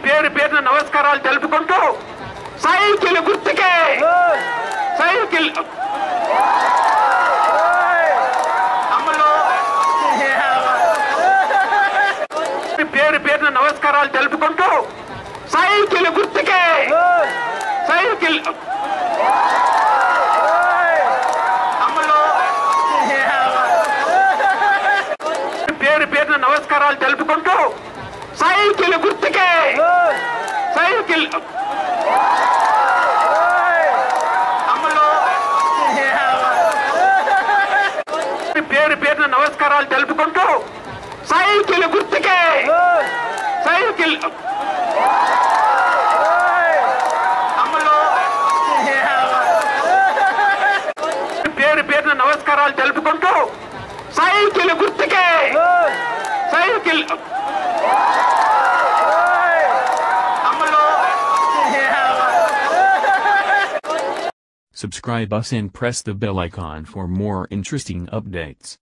పేరు పేరున నమస్కారాలు తెలుపుకుంటూ సైకిల్ గుర్తుకే సైకిల్ అమలు పేరు పేరున నమస్కారాలు తెలుపుకుంటూ సైకిల్ గుర్తుకే సైకిల్ అమలు పేరు పేరున నమస్కారాలు తెలుపుకుంటూ సైకిల్ గుర్తుకే సైకిల్ అమలు పేరు పేరున నమస్కారాలు తెలుపుకుంటూ సైకిల్ గుర్తుకే సైకిల్ అమలు పేరు పేరున నమస్కారాలు తెలుపుకుంటూ సైకిల్ గుర్తుకే సైకిల్ అమలు Subscribe us and press the bell icon for more interesting updates.